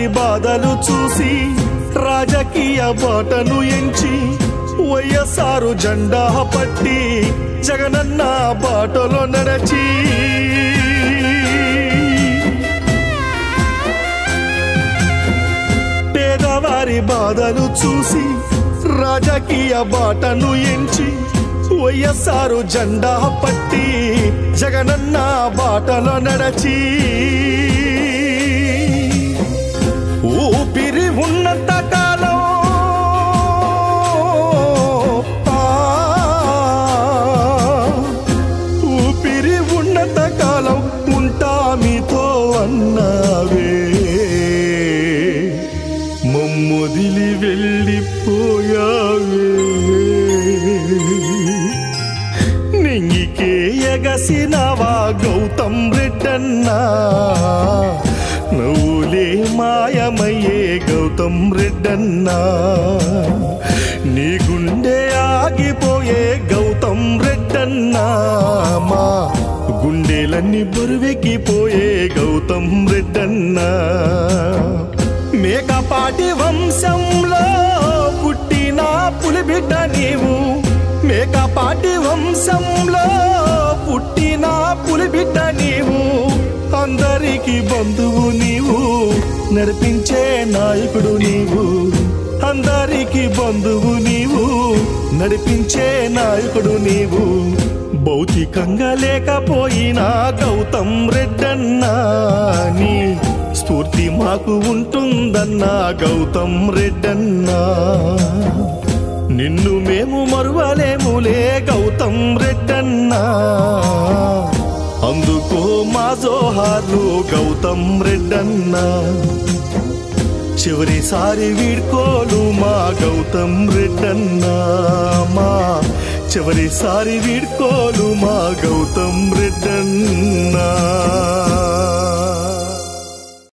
పేదవారి బాధలు చూసి రాజకీయ బాటను ఎంచి వైఎస్ఆర్ జెండా పట్టి జగనన్న బాటలో నడచి పేదవారి బాధలు చూసి రాజకీయ బాటను ఎంచి వైఎస్ఆర్ జెండా పట్టి జగనన్న బాటలో నడచి ఊపిరి ఉన్నంత కాలం ఆ, ఊపిరి ఉన్నంత కాలం ఉంటా మీతో అన్నావే మమ్మొదిలి వెళ్ళిపోయావే నింగికే ఎగసినవా గౌతమ్ రెడ్డన్నా నువ్వులే మాయమయ్యే గౌతమ్ రెడ్డన్నా నీ గుండె ఆగిపోయే గౌతమ్ రెడ్డన్నా మా గుండెలన్నీ బరువెక్కిపోయే గౌతమ్ రెడ్డన్నా మేకపాటి వంశంలో పుట్టిన పులిబిడ్డ నీవు మేకపాటి వంశంలో పుట్టిన పులిబిడ్డ నీవు అందరికి బంధువు నీవు నడిపించే నాయకుడు నీవు అందరికి బంధువు నీవు నడిపించే నాయకుడు నీవు భౌతికంగా లేకపోయినా గౌతమ్ రెడ్డన్నా నీ స్ఫూర్తి మాకు ఉంటుందన్నా గౌతమ్ రెడ్డన్నా నిన్ను మేము మరువలేములే గౌతమ్ రెడ్డన్నా అందుకో మా జోహార్లు గౌతమ్ రెడ్డన్నా చివరిసారి వీడ్కోలు మా గౌతమ్ రెడ్డన్నా మా చివరిసారి వీడ్కోలు మా గౌతమ్ రెడ్డన్నా